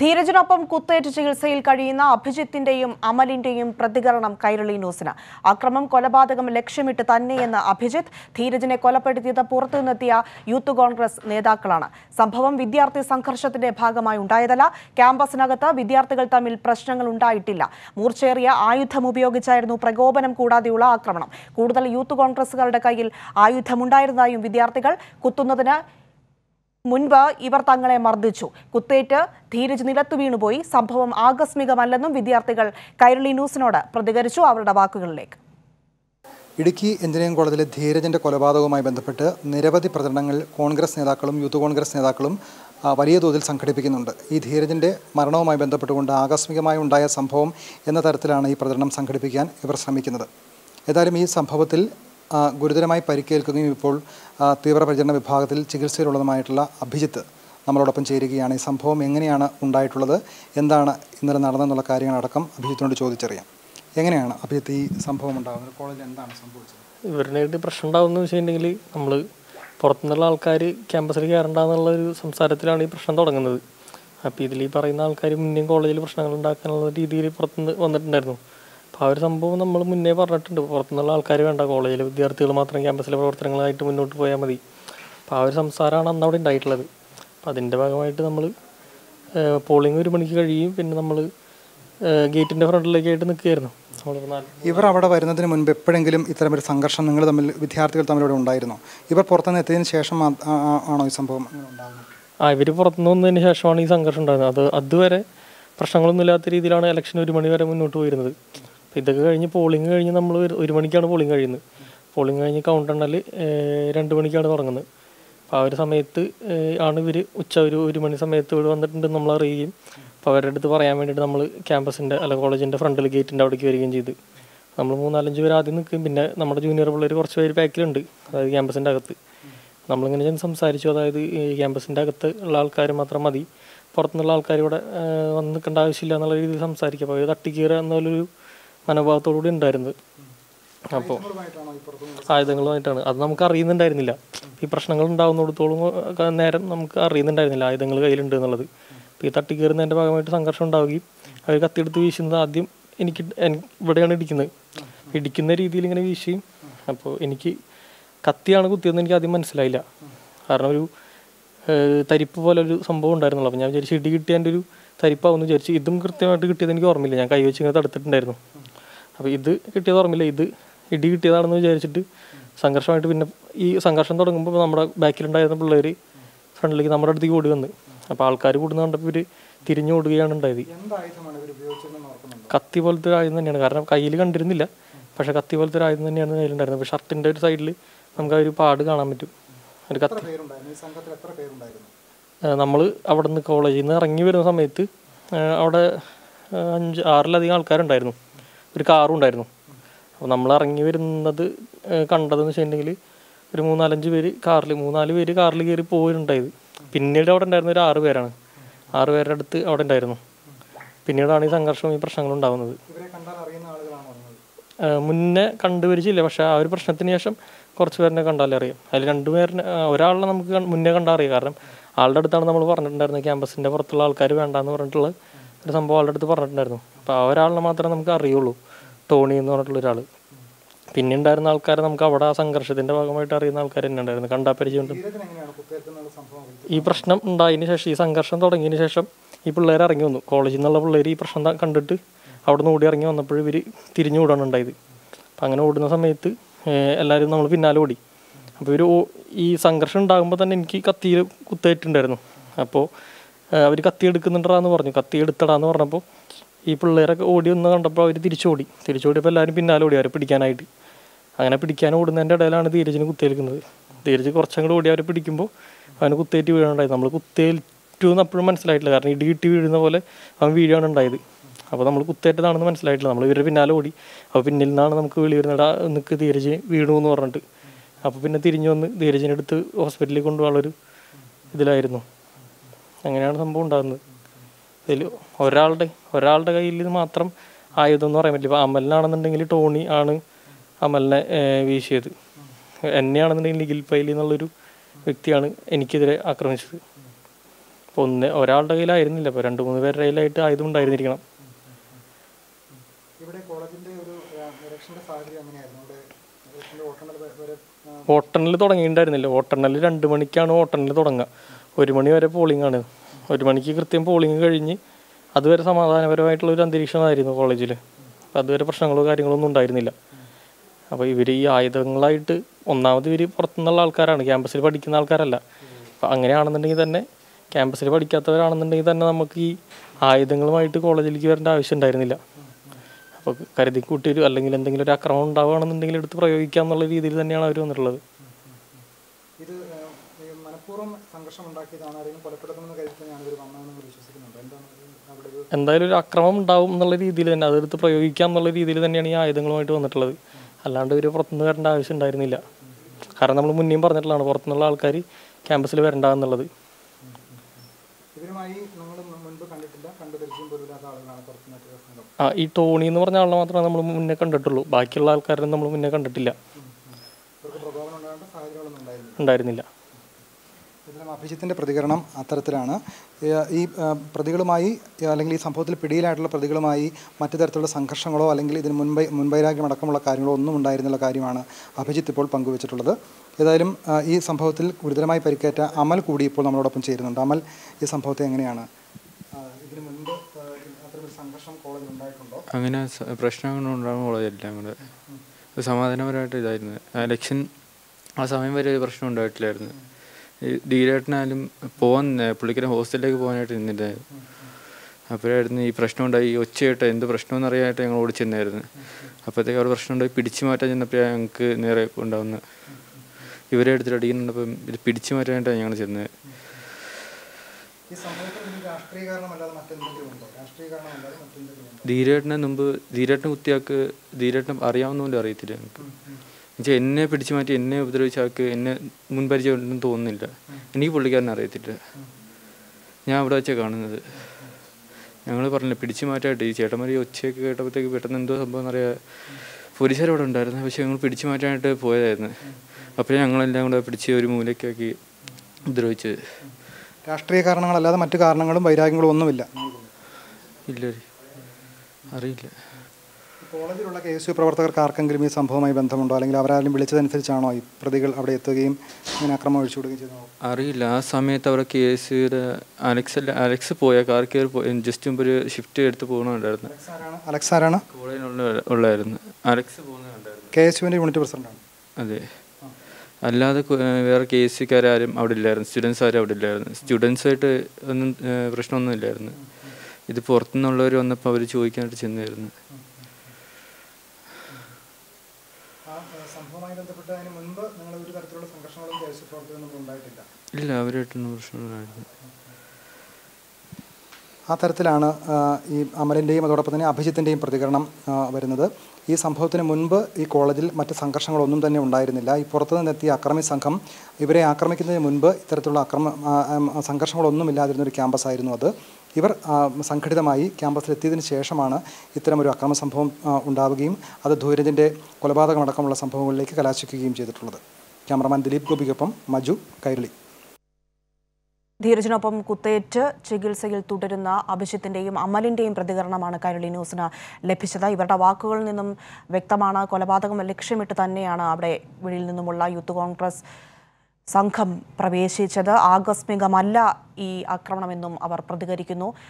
ധീരജിനൊപ്പം കുത്തേറ്റ് ചികിത്സയിൽ കഴിയുന്ന അഭിജിത്തിന്റെയും അമലിന്റെയും പ്രതികരണം കൈരളി ന്യൂസിന് അക്രമം കൊലപാതകം ലക്ഷ്യമിട്ട് തന്നെയെന്ന് അഭിജിത്ത് ധീരജിനെ കൊലപ്പെടുത്തിയത് പുറത്തുനിന്നെത്തിയ യൂത്ത് കോൺഗ്രസ് നേതാക്കളാണ് സംഭവം വിദ്യാർത്ഥി സംഘർഷത്തിന്റെ ഭാഗമായി ഉണ്ടായതല്ല ക്യാമ്പസിനകത്ത് വിദ്യാർത്ഥികൾ തമ്മിൽ പ്രശ്നങ്ങൾ ഉണ്ടായിട്ടില്ല മൂർച്ചേറിയ ആയുധം ഉപയോഗിച്ചായിരുന്നു പ്രകോപനം കൂടാതെയുള്ള ആക്രമണം കൂടുതൽ യൂത്ത് കോൺഗ്രസുകാരുടെ കയ്യിൽ ആയുധമുണ്ടായിരുന്നതായും വിദ്യാർത്ഥികൾ കുത്തുന്നതിന് മുൻപ് ഇവർ തങ്ങളെ മർദ്ദിച്ചു കുത്തേറ്റ് ധീരജ് നിലത്തു വീണുപോയി സംഭവം ആകസ്മികമല്ലെന്നും വിദ്യാർത്ഥികൾ കൈരളി ന്യൂസിനോട് പ്രതികരിച്ചു അവരുടെ വാക്കുകളിലേക്ക് ഇടുക്കി എഞ്ചിനീയറിംഗ് കോളേജിലെ ധീരജിൻ്റെ കൊലപാതകവുമായി ബന്ധപ്പെട്ട് നിരവധി പ്രചരണങ്ങൾ കോൺഗ്രസ് നേതാക്കളും യൂത്ത് കോൺഗ്രസ് നേതാക്കളും ആ, വലിയ തോതിൽ സംഘടിപ്പിക്കുന്നുണ്ട് ഈ ധീരജിൻ്റെ മരണവുമായി ബന്ധപ്പെട്ടുകൊണ്ട് ആകസ്മികമായി ഉണ്ടായ സംഭവം എന്ന തരത്തിലാണ് ഈ പ്രചരണം സംഘടിപ്പിക്കാൻ ഇവർ ശ്രമിക്കുന്നത് ഏതായാലും ഈ സംഭവത്തിൽ ആ, ഗുരുതരമായി പരിക്കേൽക്കുകയും ഇപ്പോൾ ആ, തീവ്രപരിചരണ വിഭാഗത്തിൽ ചികിത്സയിലുള്ളതുമായിട്ടുള്ള അഭിജിത്ത് നമ്മളോടൊപ്പം ചേരുകയാണ് ഈ സംഭവം എങ്ങനെയാണ് ഉണ്ടായിട്ടുള്ളത് എന്താണ് ഇന്നലെ നടന്നെന്നുള്ള കാര്യങ്ങളടക്കം അഭിജിത്തിനോട് ചോദിച്ചറിയാം എങ്ങനെയാണ് അഭിജിത്ത് ഈ സംഭവം ഉണ്ടാകുന്നത് കോളേജിൽ എന്താണ് സംഭവിച്ചത് ഇവരിനായിട്ട് പ്രശ്നം ഉണ്ടാകുന്ന വെച്ചിട്ടുണ്ടെങ്കിൽ നമ്മൾ പുറത്തുനിന്നുള്ള ആൾക്കാർ ക്യാമ്പസിൽ കയറണ്ടെന്നുള്ള ഒരു സംസാരത്തിലാണ് ഈ പ്രശ്നം തുടങ്ങുന്നത് അപ്പോൾ ഇതിൽ ഈ പറയുന്ന ആൾക്കാർ മുന്നേ കോളേജിൽ പ്രശ്നങ്ങൾ ഉണ്ടാക്കാനുള്ള രീതിയിൽ പുറത്തുനിന്ന് വന്നിട്ടുണ്ടായിരുന്നു അപ്പോൾ ആ ഒരു സംഭവം നമ്മൾ മുന്നേ പറഞ്ഞിട്ടുണ്ട് പുറത്തുനിന്നുള്ള ആൾക്കാർ വേണ്ട കോളേജിലെ വിദ്യാർത്ഥികൾ മാത്രം ക്യാമ്പസിലെ പ്രവർത്തനങ്ങളായിട്ട് മുന്നോട്ട് പോയാൽ മതി അപ്പോൾ ആ ഒരു സംസാരമാണ് അന്ന് അവിടെ ഉണ്ടായിട്ടുള്ളത് അപ്പോൾ അതിൻ്റെ ഭാഗമായിട്ട് നമ്മൾ പോളിംഗ് ഒരു മണിക്ക് കഴിയും പിന്നെ നമ്മൾ ഗേറ്റിൻ്റെ ഫ്രണ്ടിലേക്കായിട്ട് നിൽക്കുകയായിരുന്നു നമ്മളിപ്പോൾ നാല് ഇവർ അവിടെ വരുന്നതിന് മുൻപ് എപ്പോഴെങ്കിലും ഇത്തരമൊരു സംഘർഷം നിങ്ങൾ തമ്മിൽ വിദ്യാർത്ഥികൾ തമ്മിൽ ഇവിടെ ഉണ്ടായിരുന്നോ ഇവർ പുറത്തുനിന്ന് എത്തിയതിന് ശേഷം ആ- ആ- ആ- ആണോ ഈ സംഭവം ഇങ്ങനെ ഉണ്ടാകുന്നത് ആ ഇവർ പുറത്തുനിന്ന് വന്നതിന് ശേഷമാണ് ഈ സംഘർഷം ഉണ്ടാകുന്നത് അത് അതുവരെ പ്രശ്നങ്ങളൊന്നും ഇല്ലാത്ത രീതിയിലാണ് ഇലക്ഷൻ ഒരു മണി വരെ മുന്നോട്ട് പോയിരുന്നത് അപ്പോൾ ഇതൊക്കെ കഴിഞ്ഞ് പോളിംഗ് കഴിഞ്ഞ് നമ്മൾ ഒരു- ഒരു മണിക്കാണ് പോളിംഗ് കഴിയുന്നത് പോളിംഗ് കഴിഞ്ഞ് കൗണ്ട് എണ്ണൽ രണ്ട് മണിക്കാണ് തുടങ്ങുന്നത് അപ്പോൾ ആ ഒരു സമയത്ത് ഏഹ്, ആണ് ഇവർ ഉച്ച ഒരു ഒരു മണി സമയത്ത് ഇവിടെ വന്നിട്ടുണ്ട് നമ്മൾ അറിയുകയും അപ്പോൾ അവരുടെ അടുത്ത് പറയാൻ വേണ്ടിയിട്ട് നമ്മൾ ക്യാമ്പസിൻ്റെ അല്ല കോളേജിൻ്റെ ഫ്രണ്ടിൽ ഗേറ്റിൻ്റെ അവിടേക്ക് വരികയും ചെയ്ത് നമ്മൾ മൂന്നാലഞ്ച് പേര് ആദ്യം നിൽക്കും പിന്നെ നമ്മുടെ ജൂനിയർ പിള്ളേർ കുറച്ച് പേര് ബാക്കിലുണ്ട് അതായത് ക്യാമ്പസിൻ്റെ അകത്ത് നമ്മളിങ്ങനെ ചെന്ന് സംസാരിച്ചു അതായത് ഈ ക്യാമ്പസിൻ്റെ അകത്ത് ഉള്ള ആൾക്കാർ മാത്രം മതി പുറത്തുനിന്നുള്ള ആൾക്കാർ ഇവിടെ ആ, വന്ന് നിൽക്കേണ്ട ആവശ്യമില്ല എന്നുള്ള രീതിയിൽ സംസാരിക്കുക അപ്പോൾ അവർ തട്ടിക്കീറുക എന്നുള്ളൊരു മനോഭാവത്തോടു കൂടി ഉണ്ടായിരുന്നത് അപ്പോൾ ആയുധങ്ങളുമായിട്ടാണ് അത് നമുക്ക് അറിയുന്നുണ്ടായിരുന്നില്ല ഈ പ്രശ്നങ്ങൾ ഉണ്ടാകുന്നിടത്തോളം ഒക്കെ നേരം നമുക്ക് അറിയുന്നുണ്ടായിരുന്നില്ല ആയുധങ്ങൾ കയ്യിലുണ്ട് എന്നുള്ളത് അപ്പോൾ ഈ തട്ടിക്കയറുന്നതിൻ്റെ ഭാഗമായിട്ട് സംഘർഷം ഉണ്ടാവുകയും അവർ കത്തിയെടുത്ത് വീശുന്നത് ആദ്യം എനിക്ക് എനി- ഇവിടെയാണ് ഇടിക്കുന്നത് ഇടിക്കുന്ന രീതിയിൽ ഇങ്ങനെ വീശിയും അപ്പോൾ എനിക്ക് കത്തിയാണ് കുത്തിയതെന്ന് എനിക്ക് ആദ്യം മനസ്സിലായില്ല കാരണം ഒരു ഏഹ്, തരിപ്പ് പോലെ ഒരു സംഭവം ഉണ്ടായിരുന്നുള്ളൂ അപ്പോൾ ഞാൻ വിചാരിച്ചു ഇടി കിട്ടിയതിൻ്റെ ഒരു തരിപ്പാവെന്ന് വിചാരിച്ചു ഇതും കൃത്യമായിട്ട് കിട്ടിയത് എനിക്ക് ഓർമ്മയില്ല ഞാൻ കൈവച്ച് ഇങ്ങനെ തടുത്തിട്ടുണ്ടായിരുന്നു അപ്പോൾ ഇത് കിട്ടിയത് ഓർമ്മയില്ല ഇത് ഇടി കിട്ടിയതാണെന്ന് വിചാരിച്ചിട്ട് സംഘർഷമായിട്ട് പിന്നെ ഈ സംഘർഷം തുടങ്ങുമ്പോൾ നമ്മുടെ ബാക്കിലുണ്ടായിരുന്ന പിള്ളേർ ഫ്രണ്ടിലേക്ക് നമ്മുടെ അടുത്തേക്ക് ഓടി വന്ന് അപ്പോൾ ആൾക്കാർ കൂടുന്ന കണ്ടപ്പോൾ ഇവർ തിരിഞ്ഞു ഓടുകയാണ് ഉണ്ടായത് എന്തായുധമാണ് ഇവർ ഉപയോഗിച്ചതെന്ന് ഓർക്കുന്നുണ്ടോ കത്തി പോലത്തെ ഒരു ആയുധം തന്നെയാണ് കാരണം കയ്യിൽ കണ്ടിരുന്നില്ല പക്ഷെ കത്തി പോലത്തെ ഒരു ആയുധം തന്നെയാണ് കയ്യിലുണ്ടായിരുന്നത് അപ്പോൾ ഷർട്ടിൻ്റെ ഒരു സൈഡിൽ നമുക്ക് ആ ഒരു പാട് കാണാൻ പറ്റും ഒരു കത്തി പേരുണ്ടായിരുന്നു ഈ സംഘത്തിൽ എത്ര പേരുണ്ടായിരുന്നു നമ്മൾ അവിടെ നിന്ന് കോളേജിൽ നിന്ന് ഇറങ്ങി വരുന്ന സമയത്ത് ആ, അവിടെ ആ, അഞ്ച് ആറിലധികം ആൾക്കാരുണ്ടായിരുന്നു ഒരു കാറും ഉണ്ടായിരുന്നു അപ്പോൾ നമ്മൾ ഇറങ്ങി വരുന്നത് ആ, കണ്ടതെന്ന് വെച്ചിട്ടുണ്ടെങ്കിൽ ഒരു മൂന്നാലഞ്ച് പേര് കാറിൽ മൂന്നാല് പേര് കാറിൽ കയറി പോയിട്ടുണ്ടായത് പിന്നീട് അവിടെ ഉണ്ടായിരുന്ന ഒരു ആറ് പേരാണ് ആറ് പേരുടെ അടുത്ത് അവിടെ ഉണ്ടായിരുന്നു പിന്നീടാണ് ഈ സംഘർഷവും ഈ പ്രശ്നങ്ങളും ഉണ്ടാകുന്നത് ഇവരെ കണ്ടാൽ അറിയുന്ന ആളുകളാണോ നിങ്ങൾ ആ, മുന്നേ കണ്ടുപരിച്ചില്ല പക്ഷെ ആ ഒരു പ്രശ്നത്തിന് ശേഷം കുറച്ച് പേരിനെ കണ്ടാലേ അറിയാം അതിൽ രണ്ടുപേരിനെ ആ, ഒരാളിനെ നമുക്ക് കൺ- മുന്നേ കണ്ടാൽ അറിയാം കാരണം ആളുടെ അടുത്താണ് നമ്മൾ പറഞ്ഞിട്ടുണ്ടായിരുന്നത് ക്യാമ്പസിൻ്റെ പുറത്തുള്ള ആൾക്കാർ വേണ്ടാന്ന് പറഞ്ഞിട്ടുള്ള ഒരു സംഭവം ആളുടെ അടുത്ത് പറഞ്ഞിട്ടുണ്ടായിരുന്നു അപ്പോൾ ആ ഒരാളിനെ മാത്രമേ നമുക്ക് അറിയുള്ളൂ ടോണി എന്ന് പറഞ്ഞിട്ടുള്ള ഒരാൾ പിന്നെ ഉണ്ടായിരുന്ന ആൾക്കാരെ നമുക്ക് അവിടെ ആ സംഘർഷത്തിൻ്റെ ഭാഗമായിട്ട് അറിയുന്ന ആൾക്കാർ തന്നെ ഉണ്ടായിരുന്നു കണ്ടാ പരിചയമുണ്ട് ധീരജൻ എങ്ങനെയാണ് കുത്തേൽക്കുന്ന സംഭവം ഈ പ്രശ്നം ഉണ്ടായതിന് ശേഷം ഈ സംഘർഷം തുടങ്ങിയതിന് ശേഷം ഈ പിള്ളേർ ഇറങ്ങി വന്നു കോളേജിൽ നിന്നുള്ള പിള്ളേർ ഈ പ്രശ്നം ത- കണ്ടിട്ട് അവിടെ നിന്ന് ഓടി ഇറങ്ങി വന്നപ്പോൾ ഇവർ തിരിഞ്ഞു ഓടാണ് ഉണ്ടായത് അപ്പം അങ്ങനെ ഓടുന്ന സമയത്ത് ഏഹ്, എല്ലാവരും നമ്മൾ പിന്നാലെ ഓടി അപ്പോൾ ഇവർ ഈ സംഘർഷം ഉണ്ടാകുമ്പോൾ തന്നെ എനിക്ക് കത്തിയിൽ കുത്തേറ്റുണ്ടായിരുന്നു അപ്പോൾ അവർ കത്തി എടുക്കുന്നുണ്ടാന്ന് പറഞ്ഞു കത്തി എടുത്തടാന്ന് പറഞ്ഞപ്പോൾ ഈ പിള്ളേരൊക്കെ ഓടി ഒന്ന് കണ്ടപ്പോൾ അവർ തിരിച്ചോടി തിരിച്ചോടിയപ്പോൾ എല്ലാവരും പിന്നാലെ ഓടി അവരെ പിടിക്കാനായിട്ട് അങ്ങനെ പിടിക്കാൻ ഓടുന്നതിൻ്റെ ഇടയിലാണ് ധീരജിന് കുത്തേൽക്കുന്നത് ധീരജ് കുറച്ചങ്ങോട്ട് ഓടി അവരെ പിടിക്കുമ്പോൾ അവന് കുത്തേറ്റ് വീഴാനുണ്ടായത് നമ്മൾ കുത്തേറ്റു എന്ന് അപ്പോഴും മനസ്സിലായിട്ടില്ല കാരണം ഇടി കിട്ടി വീഴുന്ന പോലെ അവൻ വീഴാണ് ഉണ്ടായത് അപ്പോൾ നമ്മൾ കുത്തേറ്റതാണെന്ന് മനസ്സിലായിട്ടില്ല നമ്മൾ ഇവരുടെ പിന്നാലെ ഓടി അപ്പോൾ പിന്നിൽ നിന്നാണ് നമുക്ക് വിളി വരുന്നത് നിൽക്ക് ധീരജ് വീണു എന്ന് പറഞ്ഞിട്ട് അപ്പോൾ പിന്നെ തിരിഞ്ഞു വന്ന് ധീരജിനെ എടുത്ത് ഹോസ്പിറ്റലിൽ കൊണ്ടുപോകാനുള്ളൊരു ഇതിലായിരുന്നു അങ്ങനെയാണ് സംഭവം ഉണ്ടാകുന്നത് ഇതിൽ ഒരാളുടെ ഒരാളുടെ കയ്യിൽ ഇത് മാത്രം ആയുധം എന്ന് പറയാൻ പറ്റില്ല ഇപ്പോൾ അമലിനാണെന്നുണ്ടെങ്കിൽ ടോണി ആണ് അമലിനെ ഏഹ്, വീശിയത് എന്നെയാണെന്നുണ്ടെങ്കിൽ നിഖിൽ പൈലി എന്നുള്ളൊരു വ്യക്തിയാണ് എനിക്കെതിരെ ആക്രമിച്ചത് അപ്പോൾ ഒന്ന് ഒരാളുടെ കയ്യിലായിരുന്നില്ല ഇപ്പോൾ രണ്ട് മൂന്ന് പേരുടെ കയ്യിലായിട്ട് ആയുധം ഉണ്ടായിരുന്നിരിക്കണം ഇവിടെ കോളേജിന്റെ ഒരു ഇലക്ഷന്റെ സാഹചര്യം എങ്ങനെയായിരുന്നു ഇവിടെ ഇലക്ഷന്റെ വോട്ടെണ്ണൽ വരെ വോട്ടെണ്ണൽ തുടങ്ങിയിട്ടുണ്ടായിരുന്നില്ല വോട്ടെണ്ണൽ രണ്ട് മണിക്കാണ് വോട്ടെണ്ണൽ തുടങ്ങുക ഒരു മണി വരെ പോളിംഗ് ആണ് ഒരു മണിക്ക് കൃത്യം പോളിംഗ് കഴിഞ്ഞ് അതുവരെ സമാധാനപരമായിട്ടുള്ള ഒരു അന്തരീക്ഷമായിരുന്നു കോളേജിൽ അപ്പം അതുവരെ പ്രശ്നങ്ങളോ കാര്യങ്ങളോ ഒന്നും ഉണ്ടായിരുന്നില്ല അപ്പോൾ ഇവർ ഈ ആയുധങ്ങളായിട്ട് ഒന്നാമത് ഇവർ പുറത്തുനിന്നുള്ള ആൾക്കാരാണ് ക്യാമ്പസിൽ പഠിക്കുന്ന ആൾക്കാരല്ല അപ്പം അങ്ങനെയാണെന്നുണ്ടെങ്കിൽ തന്നെ ക്യാമ്പസിൽ പഠിക്കാത്തവരാണെന്നുണ്ടെങ്കിൽ തന്നെ നമുക്ക് ഈ ആയുധങ്ങളുമായിട്ട് കോളേജിലേക്ക് വരേണ്ട ആവശ്യം ഉണ്ടായിരുന്നില്ല അപ്പോൾ കരുതി കൂട്ടി ഒരു അല്ലെങ്കിൽ എന്തെങ്കിലും ഒരു അക്രമം ഉണ്ടാവുകയാണെന്നുണ്ടെങ്കിൽ എടുത്ത് പ്രയോഗിക്കാം എന്നുള്ള രീതിയിൽ തന്നെയാണ് അവർ വന്നിട്ടുള്ളത് ഇത് ഏഹ്, ഈ മനഃപൂർവ്വം സംഘർഷം ഉണ്ടാക്കിയതാണ് ആരെങ്കിലും കൊലപ്പെടുത്തുമെന്ന് കരുതി ഞാൻ ഇവർ വന്നതെന്ന് വിശ്വസിക്കുന്നുണ്ട് എന്താണ് ഇത് അവിടെ ഒരു എന്തായാലും ഒരു അക്രമം ഉണ്ടാവും എന്നുള്ള രീതിയിൽ തന്നെ അതെടുത്ത് പ്രയോഗിക്കാം എന്നുള്ള രീതിയിൽ തന്നെയാണ് ഈ ആയുധങ്ങളുമായിട്ട് വന്നിട്ടുള്ളത് അല്ലാണ്ട് ഇവർ പുറത്തുനിന്ന് വരേണ്ട ആവശ്യം ഉണ്ടായിരുന്നില്ല കാരണം നമ്മൾ മുന്നേയും പറഞ്ഞിട്ടുള്ളതാണ് പുറത്തുനിന്നുള്ള ആൾക്കാർ ക്യാമ്പസിൽ വരണ്ട എന്നുള്ളത് ഇവരുമായി നമ്മൾ മുൻപ് കണ്ടിട്ടില്ല കണ്ടു പരിചയം പോലുമില്ലാത്ത ആളുകളാണ് പുറത്തുനിന്ന് സംഘം ആ ഈ ടോണി എന്ന് പറഞ്ഞ ആളെ മാത്രമേ നമ്മൾ മുന്നേ കണ്ടിട്ടുള്ളൂ ബാക്കിയുള്ള ആൾക്കാരെ നമ്മൾ മുന്നേ കണ്ടിട്ടില്ല ഇവർക്ക് പ്രകോപനം ഉണ്ടാകേണ്ട സാഹചര്യങ്ങളൊന്നും ഉണ്ടായിരുന്നു ഉണ്ടായിരുന്നില്ല ഇതിലും അഭിജിത്തിൻ്റെ പ്രതികരണം അത്തരത്തിലാണ് ഏഹ് ഈ ഏഹ് പ്രതികളുമായി ഏഹ് അല്ലെങ്കിൽ ഈ സംഭവത്തിൽ പിടിയിലായിട്ടുള്ള പ്രതികളുമായി മറ്റു തരത്തിലുള്ള സംഘർഷങ്ങളോ അല്ലെങ്കിൽ ഇതിന് മുൻപൈ മുൻവൈരാഗ്യമടക്കമുള്ള കാര്യങ്ങളോ ഒന്നും ഉണ്ടായിരുന്നുള്ള കാര്യമാണ് അഭിജിത്ത് ഇപ്പോൾ പങ്കുവച്ചിട്ടുള്ളത് ഏതായാലും ഏഹ് ഈ സംഭവത്തിൽ ഗുരുതരമായി പരിക്കേറ്റ അമൽ കൂടി ഇപ്പോൾ നമ്മളോടൊപ്പം ചേരുന്നുണ്ട് അമൽ ഈ സംഭവത്തെ എങ്ങനെയാണ് ഏഹ് ഇതിന് മുൻപ് ഏഹ് അത്തരമൊരു സംഘർഷം കോളേജിൽ ഉണ്ടായിട്ടുണ്ടോ അങ്ങനെ സ- പ്രശ്നങ്ങളൊന്നും ഉണ്ടാകുന്ന കോളേജെല്ലാം കൂടെ ഒരു സമാധാനപരമായിട്ട് ഇതായിരുന്നു ഇലക്ഷൻ ആ സമയം വരെ ഒരു പ്രശ്നം ഉണ്ടായിട്ടില്ലായിരുന്നു ഈ ധീരേട്ടനായാലും പോകാൻ പുള്ളിക്കാരൻ ഹോസ്റ്റലിലേക്ക് പോകാനായിട്ട് നിന്നിട്ടായിരുന്നു അപ്പോഴായിരുന്നു ഈ പ്രശ്നം ഉണ്ടായി ഈ ഒച്ചയായിട്ട് എന്ത് പ്രശ്നമെന്ന് അറിയാനായിട്ട് ഞങ്ങൾ ഓടി ചെന്നായിരുന്നു അപ്പോഴത്തേക്ക് അവിടെ പ്രശ്നം ഉണ്ടായി പിടിച്ചു മാറ്റാൻ ചെന്നപ്പോഴാണ് ഞങ്ങൾക്ക് നേരെ ഉണ്ടാവുന്ന ഇവരെ എടുത്തിട്ട് അടിക്കുന്നുണ്ടപ്പം ഇത് പിടിച്ചു മാറ്റാനായിട്ടാണ് ഞങ്ങൾ ചെന്നത് ഈ സംഭവത്തിൽ ഇതിന് രാഷ്ട്രീയ കാരണമല്ലാതെ മറ്റെന്തെങ്കിലും ഉണ്ടോ രാഷ്ട്രീയ കാരണമല്ലാതെ മറ്റെന്തെങ്കിലും ഉണ്ടോ ധീരേട്ടനെ മുമ്പ് ധീരേട്ടനെ കുത്തിയാക്ക് ധീരേട്ടൻ അറിയാവുന്ന പോലും അറിയത്തില്ല ഞങ്ങൾക്ക് എന്നുവെച്ചാൽ എന്നെ പിടിച്ചു മാറ്റി എന്നെ ഉപദ്രവിച്ച ആൾക്ക് എന്നെ മുൻപരിചയം ഉണ്ടെന്ന് തോന്നുന്നില്ല എനിക്ക് പുള്ളിക്കാരനെ അറിയത്തില്ല ഞാൻ അവിടെ വെച്ചാണ് കാണുന്നത് ഞങ്ങൾ പറഞ്ഞില്ല പിടിച്ചു മാറ്റായിട്ട് ഈ ചേട്ടന്മാർ ഈ ഒച്ചയൊക്കെ കേട്ടപ്പോഴത്തേക്ക് പെട്ടെന്ന് എന്തോ സംഭവം എന്നറിയാം പോലീസുകാർ അവിടെ ഉണ്ടായിരുന്നു പക്ഷേ ഞങ്ങൾ പിടിച്ചു മാറ്റാനായിട്ട് പോയതായിരുന്നു അപ്പോഴേ ഞങ്ങളെല്ലാം കൂടെ പിടിച്ച് ഒരു മൂലയ്ക്കാക്കി ഉപദ്രവിച്ചത് രാഷ്ട്രീയ കാരണങ്ങളല്ലാതെ മറ്റു കാരണങ്ങളും വൈരാഗ്യങ്ങളും ഒന്നുമില്ല ഇല്ല അറിയില്ല കോളേജിലുള്ള കെ എസ് യു പ്രവർത്തകർക്ക് ആർക്കെങ്കിലും ഈ സംഭവവുമായി ബന്ധമുണ്ടോ അല്ലെങ്കിൽ അവരാരും വിളിച്ചതനുസരിച്ചാണോ ഈ പ്രതികൾ അവിടെ എത്തുകയും ഇങ്ങനെ അക്രമം ഒഴിച്ചു വിടുകയും ചെയ്തത് അറിയില്ല ആ സമയത്ത് അവിടെ കേസ് അലക്സ് അല്ല അലക്സ് പോയ കാർ കയറി പോയി ജസ്റ്റ് മുമ്പ് ഒരു ഷിഫ്റ്റ് എടുത്ത് പോകണുണ്ടായിരുന്നു അലക്സ് ആരാണ് കോളേജിലുള്ള ഉള്ളായിരുന്നു അലക്സ് പോകുന്നുണ്ടായിരുന്നു കെ എസ് യുവിൻ്റെ യൂണിറ്റ് പ്രസിഡന്റാണ് അതെ അല്ലാതെ കു- ഏർ വേറെ കെ എസ് സിക്കാരും അവിടെ ഇല്ലായിരുന്നു സ്റ്റുഡൻസ് ആരും അവിടെ ഇല്ലായിരുന്നു സ്റ്റുഡൻസായിട്ട് ഒന്നും ഏർ പ്രശ്നമൊന്നും ഇല്ലായിരുന്നു ഇത് പുറത്തുനിന്നുള്ളവർ വന്നപ്പോൾ അവർ ചോദിക്കാനായിട്ട് ചെന്നായിരുന്നു ആ സംഭവവുമായി ബന്ധപ്പെട്ട് അതിന് മുൻപ് നിങ്ങൾ ഒരു തരത്തിലുള്ള സംഘർഷങ്ങളും കെ എസ് യു പ്രവർത്തകരൊന്നും ഉണ്ടായിട്ടില്ല ഇല്ല അവരായിട്ടൊന്നും പ്രശ്നമില്ലായിരുന്നു ആ തരത്തിലാണ് ആ, ഈ അമലിൻ്റെയും അതോടൊപ്പം തന്നെ അഭിജിത്തിൻ്റെയും പ്രതികരണം ആ, വരുന്നത് ഈ സംഭവത്തിന് മുൻപ് ഈ കോളേജിൽ മറ്റ് സംഘർഷങ്ങളൊന്നും തന്നെ ഉണ്ടായിരുന്നില്ല ഈ പുറത്തു നിന്നെത്തിയ അക്രമി സംഘം ഇവരെ ആക്രമിക്കുന്നതിന് മുൻപ് ഇത്തരത്തിലുള്ള അക്രമ ആ, ആ, സംഘർഷങ്ങളൊന്നും ഇല്ലാതിരുന്ന ഒരു ക്യാമ്പസ് ആയിരുന്നു അത് ഇവർ ആ, സംഘടിതമായി ക്യാമ്പസിലെത്തിയതിന് ശേഷമാണ് ഇത്തരമൊരു അക്രമ സംഭവം ആ, ഉണ്ടാവുകയും അത് ധൂരജിൻ്റെ കൊലപാതകമടക്കമുള്ള സംഭവങ്ങളിലേക്ക് കലാശിക്കുകയും ചെയ്തിട്ടുള്ളത് ക്യാമറമാൻ ദിലീപ് ഗോപിക്കൊപ്പം മജു കൈരളി ധീരജിനൊപ്പം കുത്തേറ്റ് ചികിത്സയിൽ തുടരുന്ന അഭിജിത്തിന്റെയും അമലിന്റെയും പ്രതികരണമാണ് കൈരളി ന്യൂസിന് ലഭിച്ചത് ഇവരുടെ വാക്കുകളിൽ നിന്നും വ്യക്തമാണ് കൊലപാതകം ലക്ഷ്യമിട്ട് തന്നെയാണ് അവിടെ വെളിയിൽ നിന്നുമുള്ള യൂത്ത് കോൺഗ്രസ് സംഘം പ്രവേശിച്ചത് ആകസ്മികമല്ല ഈ ആക്രമണമെന്നും അവർ പ്രതികരിക്കുന്നു